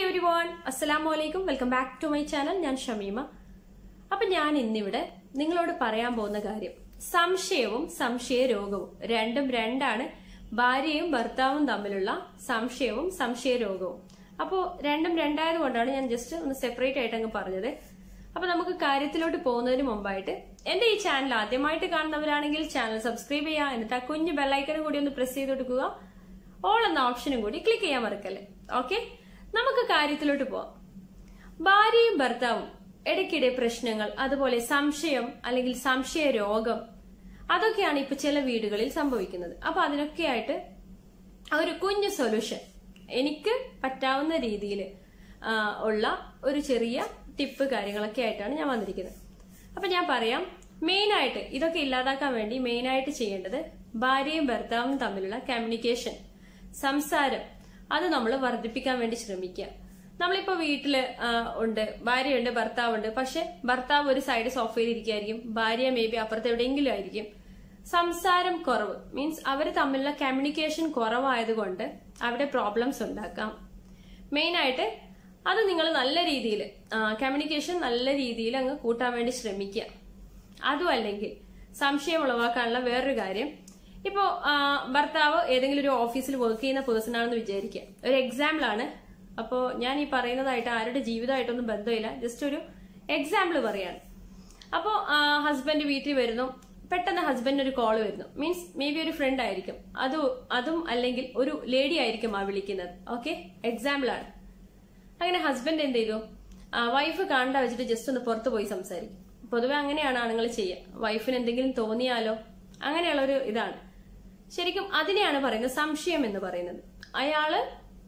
every everyone അസ്സലാമു അലൈക്കും welcome back to my channel ഞാൻ ഷമീമ അപ്പൊ ഞാൻ ഇന്നിവിടെ നിങ്ങളോട് പറയാൻ പോകുന്ന കാര്യം സംശയവും സംശയ രോഗവും രണ്ടും രണ്ടാണ് ഭാര്യയും ഭർത്താവും തമ്മിലുള്ള സംശയവും സംശയ രോഗവും അപ്പോൾ രണ്ടും രണ്ടായത് കൊണ്ടാണ് ഞാൻ ജസ്റ്റ് ഒന്ന് സെപ്പറേറ്റ് ആയിട്ട് അങ്ങ് പറഞ്ഞത് അപ്പൊ നമുക്ക് കാര്യത്തിലോട്ട് പോകുന്നതിന് മുമ്പായിട്ട് എന്റെ ഈ ചാനൽ ആദ്യമായിട്ട് കാണുന്നവരാണെങ്കിൽ ചാനൽ സബ്സ്ക്രൈബ് ചെയ്യുക എന്നിട്ട് ആ കുഞ്ഞു ബെല്ലൈക്കനും കൂടി ഒന്ന് പ്രസ് ചെയ്ത് കൊടുക്കുക ഓൾ എന്ന ഓപ്ഷനും കൂടി ക്ലിക്ക് ചെയ്യാൻ മറക്കല്ലേ ഓക്കെ നമുക്ക് കാര്യത്തിലോട്ട് പോവാം ഭാര്യയും ഭർത്താവും ഇടയ്ക്കിടെ പ്രശ്നങ്ങൾ അതുപോലെ സംശയം അല്ലെങ്കിൽ സംശയ രോഗം അതൊക്കെയാണ് ഇപ്പൊ ചില വീടുകളിൽ സംഭവിക്കുന്നത് അപ്പൊ അതിനൊക്കെയായിട്ട് ഒരു കുഞ്ഞു സൊല്യൂഷൻ എനിക്ക് പറ്റാവുന്ന രീതിയിൽ ഉള്ള ഒരു ചെറിയ ടിപ്പ് കാര്യങ്ങളൊക്കെ ആയിട്ടാണ് ഞാൻ വന്നിരിക്കുന്നത് അപ്പൊ ഞാൻ പറയാം മെയിൻ ആയിട്ട് ഇതൊക്കെ ഇല്ലാതാക്കാൻ വേണ്ടി മെയിൻ ആയിട്ട് ചെയ്യേണ്ടത് ഭാര്യയും ഭർത്താവും തമ്മിലുള്ള കമ്മ്യൂണിക്കേഷൻ സംസാരം അത് നമ്മൾ വർദ്ധിപ്പിക്കാൻ വേണ്ടി ശ്രമിക്കുക നമ്മളിപ്പോ വീട്ടില് ആ, ഉണ്ട് ഭാര്യയുണ്ട് ഭർത്താവുണ്ട് പക്ഷെ ഭർത്താവ് ഒരു സൈഡ് സോഫയിൽ ഇരിക്കുകയായിരിക്കും ഭാര്യ മേ ബി അപ്പുറത്ത് എവിടെയെങ്കിലും ആയിരിക്കും സംസാരം കുറവ് മീൻസ് അവർ തമ്മിലുള്ള കമ്മ്യൂണിക്കേഷൻ കുറവായതുകൊണ്ട് അവിടെ പ്രോബ്ലംസ് ഉണ്ടാക്കാം മെയിൻ ആയിട്ട് അത് നിങ്ങൾ നല്ല രീതിയിൽ കമ്മ്യൂണിക്കേഷൻ നല്ല രീതിയിൽ അങ്ങ് കൂട്ടാൻ വേണ്ടി ശ്രമിക്കുക അതും അല്ലെങ്കിൽ സംശയം ഉളവാക്കാനുള്ള വേറൊരു കാര്യം ഇപ്പോ ആ, ഭർത്താവ് ഏതെങ്കിലും ഒരു ഓഫീസിൽ വർക്ക് ചെയ്യുന്ന പേഴ്സൺ ആണെന്ന് വിചാരിക്കുക ഒരു എക്സാമ്പിൾ ആണ് അപ്പോ ഞാൻ ഈ പറയുന്നതായിട്ട് ആരുടെ ജീവിതമായിട്ടൊന്നും ബന്ധമില്ല ജസ്റ്റ് ഒരു എക്സാമ്പിൾ പറയാണ് അപ്പോ ഹസ്ബൻഡ് വീട്ടിൽ വരുന്നു പെട്ടെന്ന് ഹസ്ബൻഡിന് ഒരു കോൾ വരുന്നു മീൻസ് മേ ബി ഒരു ഫ്രണ്ട് ആയിരിക്കും അത് അതും അല്ലെങ്കിൽ ഒരു ലേഡി ആയിരിക്കും ആ വിളിക്കുന്നത് ഓക്കെ എക്സാമ്പിൾ ആണ് അങ്ങനെ ഹസ്ബൻഡ് എന്ത് ചെയ്തു വൈഫ് കാണണ്ട വെച്ചിട്ട് ജസ്റ്റ് ഒന്ന് പുറത്ത് പോയി സംസാരിക്കും പൊതുവെ അങ്ങനെയാണ് ആണുങ്ങൾ ചെയ്യുക വൈഫിന് എന്തെങ്കിലും തോന്നിയാലോ അങ്ങനെയുള്ള ഒരു ഇതാണ് ശരിക്കും അതിനെയാണ് പറയുന്നത് സംശയം എന്ന് പറയുന്നത് അയാള്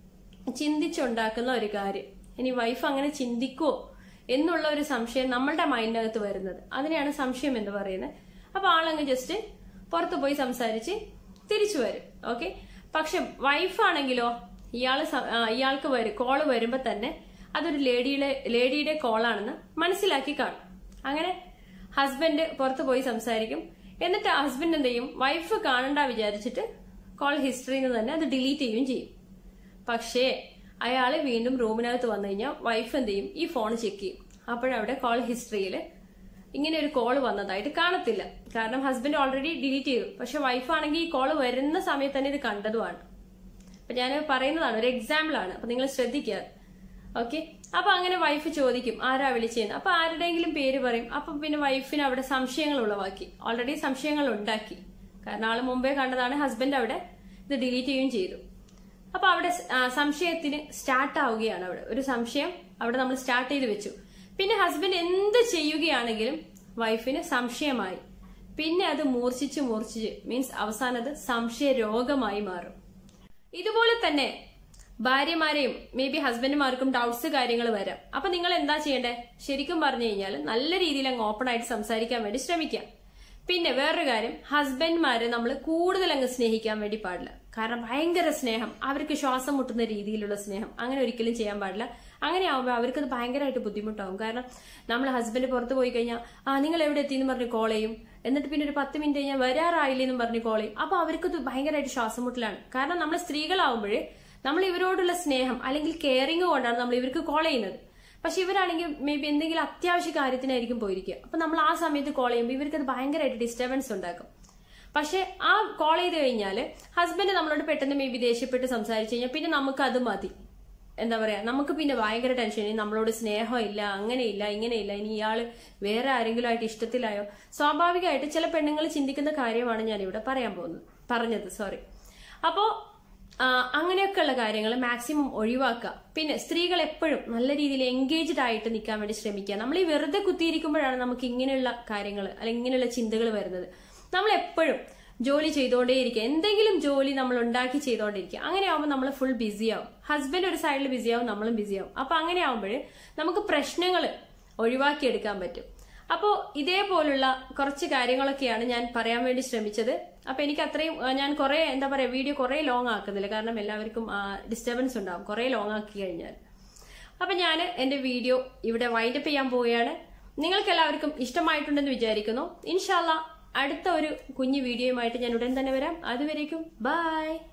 ചിന്തിച്ചുണ്ടാക്കുന്ന ഒരു കാര്യം ഇനി വൈഫ് അങ്ങനെ ചിന്തിക്കുവോ എന്നുള്ള ഒരു സംശയം നമ്മളുടെ മൈൻഡിനകത്ത് വരുന്നത് അതിനെയാണ് സംശയം എന്ന് പറയുന്നത് അപ്പൊ ആളങ്ങ് ജസ്റ്റ് പുറത്തു പോയി സംസാരിച്ച് തിരിച്ചു വരും ഓക്കെ പക്ഷെ വൈഫാണെങ്കിലോ ഇയാള് സ- ആ, ഇയാൾക്ക് വരും കോള് വരുമ്പോ തന്നെ അതൊരു ലേഡിയുടെ ലേഡിയുടെ കോളാണെന്ന് മനസ്സിലാക്കി കാണും അങ്ങനെ ഹസ്ബൻഡ് പുറത്തു പോയി സംസാരിക്കും എന്നിട്ട് ഹസ്ബൻഡ് എന്ത് ചെയ്യും വൈഫ് കാണണ്ട വിചാരിച്ചിട്ട് കോൾ ഹിസ്റ്ററിയിൽ നിന്ന് തന്നെ അത് ഡിലീറ്റ് ചെയ്യുകയും ചെയ്യും പക്ഷേ അയാള് വീണ്ടും റൂമിനകത്ത് വന്നു കഴിഞ്ഞാൽ വൈഫ് എന്ത് ചെയ്യും ഈ ഫോൺ ചെക്ക് ചെയ്യും അപ്പോഴവിടെ കോൾ ഹിസ്റ്ററിയിൽ ഇങ്ങനെ ഒരു കോൾ വന്നതായിട്ട് കാണത്തില്ല കാരണം ഹസ്ബൻഡ് ഓൾറെഡി ഡിലീറ്റ് ചെയ്തു പക്ഷെ വൈഫ് ആണെങ്കിൽ ഈ കോൾ വരുന്ന സമയത്ത് തന്നെ ഇത് കണ്ടതുമാണ് അപ്പൊ ഞാൻ പറയുന്നതാണ് ഒരു എക്സാമ്പിൾ ആണ് അപ്പൊ നിങ്ങൾ ശ്രദ്ധിക്കുക ഓക്കെ അപ്പൊ അങ്ങനെ വൈഫ് ചോദിക്കും ആരാ വിളിച്ചതെന്ന് അപ്പൊ ആരുടെയെങ്കിലും പേര് പറയും അപ്പൊ പിന്നെ വൈഫിന് അവിടെ സംശയങ്ങൾ ഉളവാക്കി ഓൾറെഡി സംശയങ്ങൾ ഉണ്ടാക്കി കാരണം ആള് മുമ്പേ കണ്ടതാണ് ഹസ്ബൻഡ് അവിടെ ഇത് ഡിലീറ്റ് ചെയ്യുകയും ചെയ്തു അപ്പൊ അവിടെ സ്- ആ, സംശയത്തിന് സ്റ്റാർട്ട് ആവുകയാണ് അവിടെ ഒരു സംശയം അവിടെ നമ്മൾ സ്റ്റാർട്ട് ചെയ്ത് വെച്ചു പിന്നെ ഹസ്ബൻഡ് എന്ത് ചെയ്യുകയാണെങ്കിലും വൈഫിന് സംശയമായി പിന്നെ അത് മൂർച്ഛിച്ച് മൂർച്ഛിച്ച് മീൻസ് അവസാനം അത് സംശയ രോഗമായി മാറും ഇതുപോലെ തന്നെ ഭാര്യമാരെയും മേ ബി ഹസ്ബൻഡുമാർക്കും ഡൗട്ട്സ് കാര്യങ്ങൾ വരാം അപ്പൊ നിങ്ങൾ എന്താ ചെയ്യേണ്ടേ ശരിക്കും പറഞ്ഞു കഴിഞ്ഞാൽ നല്ല രീതിയിൽ അങ്ങ് ഓപ്പൺ ആയിട്ട് സംസാരിക്കാൻ വേണ്ടി ശ്രമിക്കാം പിന്നെ വേറൊരു കാര്യം ഹസ്ബൻഡ്മാരെ നമ്മൾ കൂടുതൽ അങ്ങ് സ്നേഹിക്കാൻ വേണ്ടി പാടില്ല കാരണം ഭയങ്കര സ്നേഹം അവർക്ക് ശ്വാസം മുട്ടുന്ന രീതിയിലുള്ള സ്നേഹം അങ്ങനെ ഒരിക്കലും ചെയ്യാൻ പാടില്ല അങ്ങനെ ആവുമ്പോൾ അവർക്കത് ഭയങ്കരമായിട്ട് ബുദ്ധിമുട്ടാവും കാരണം നമ്മൾ ഹസ്ബൻഡ് പുറത്ത് പോയി കഴിഞ്ഞാൽ ആ നിങ്ങൾ എവിടെ എത്തി എന്ന് പറഞ്ഞ് കോൾ ചെയ്യും എന്നിട്ട് പിന്നെ ഒരു പത്ത് മിനിറ്റ് കഴിഞ്ഞാൽ വരാറായില്ലേ എന്ന് പറഞ്ഞ് കോൾ ചെയ്യും അപ്പൊ അവർക്കത് ഭയങ്കരമായിട്ട് ശ്വാസം മുട്ടലാണ് കാരണം നമ്മൾ സ്ത്രീകളാവുമ്പോൾ നമ്മൾ ഇവരോടുള്ള സ്നേഹം അല്ലെങ്കിൽ കെയറിങ് കൊണ്ടാണ് നമ്മൾ ഇവർക്ക് കോൾ ചെയ്യുന്നത് പക്ഷെ ഇവരാണെങ്കിൽ മേ ബി എന്തെങ്കിലും അത്യാവശ്യ കാര്യത്തിനായിരിക്കും പോയിരിക്കുക അപ്പൊ നമ്മൾ ആ സമയത്ത് കോൾ ചെയ്യുമ്പോൾ ഇവർക്ക് അത് ഭയങ്കരമായിട്ട് ഡിസ്റ്റർബൻസ് ഉണ്ടാക്കും പക്ഷെ ആ കോൾ ചെയ്ത് കഴിഞ്ഞാൽ ഹസ്ബൻഡ് നമ്മളോട് പെട്ടെന്ന് മേ ബി ദേഷ്യപ്പെട്ട് സംസാരിച്ചു കഴിഞ്ഞാൽ പിന്നെ നമുക്ക് അത് മതി എന്താ പറയാ നമുക്ക് പിന്നെ ഭയങ്കര ടെൻഷൻ ഇനി നമ്മളോട് സ്നേഹമില്ല അങ്ങനെയില്ല ഇങ്ങനെയില്ല ഇനി ഇയാള് വേറെ ആരെങ്കിലും ആയിട്ട് ഇഷ്ടത്തിലായോ സ്വാഭാവികമായിട്ട് ചില പെണ്ണുങ്ങൾ ചിന്തിക്കുന്ന കാര്യമാണ് ഞാൻ ഇവിടെ പറയാൻ പോകുന്നത് പറഞ്ഞത് സോറി അപ്പോ ആ, അങ്ങനെയൊക്കെയുള്ള കാര്യങ്ങൾ മാക്സിമം ഒഴിവാക്കുക പിന്നെ സ്ത്രീകൾ എപ്പോഴും നല്ല രീതിയിൽ എൻഗേജ്ഡ് ആയിട്ട് നിൽക്കാൻ വേണ്ടി ശ്രമിക്കുക നമ്മൾ ഈ വെറുതെ കുത്തിയിരിക്കുമ്പോഴാണ് നമുക്ക് ഇങ്ങനെയുള്ള കാര്യങ്ങൾ അല്ലെങ്കിൽ ഇങ്ങനെയുള്ള ചിന്തകൾ വരുന്നത് നമ്മൾ എപ്പോഴും ജോലി ചെയ്തുകൊണ്ടേയിരിക്കുക എന്തെങ്കിലും ജോലി നമ്മൾ ഉണ്ടാക്കി ചെയ്തുകൊണ്ടിരിക്കുക അങ്ങനെ ആവുമ്പോൾ നമ്മൾ ഫുൾ ബിസി ആവും ഹസ്ബൻഡ് ഒരു സൈഡിൽ ബിസി ആവും നമ്മളും ബിസി ആവും അപ്പൊ അങ്ങനെ ആവുമ്പോൾ നമുക്ക് പ്രശ്നങ്ങൾ ഒഴിവാക്കിയെടുക്കാൻ പറ്റും അപ്പോൾ ഇതേപോലുള്ള കുറച്ച് കാര്യങ്ങളൊക്കെയാണ് ഞാൻ പറയാൻ വേണ്ടി ശ്രമിച്ചത് അപ്പൊ എനിക്ക് അത്രയും ആ, ഞാൻ കുറെ എന്താ പറയാ വീഡിയോ കുറെ ലോങ് ആക്കുന്നില്ല കാരണം എല്ലാവർക്കും ഡിസ്റ്റർബൻസ് ഉണ്ടാവും കുറെ ലോങ് ആക്കി കഴിഞ്ഞാൽ അപ്പൊ ഞാൻ എന്റെ വീഡിയോ ഇവിടെ വൈൻഡപ്പ് ചെയ്യാൻ പോവുകയാണ് നിങ്ങൾക്ക് എല്ലാവർക്കും ഇഷ്ടമായിട്ടുണ്ടെന്ന് വിചാരിക്കുന്നു ഇൻഷാല്ല അടുത്ത ഒരു കുഞ്ഞു വീഡിയോയുമായിട്ട് ഞാൻ ഉടൻ തന്നെ വരാം അതുവരേക്കും ബൈ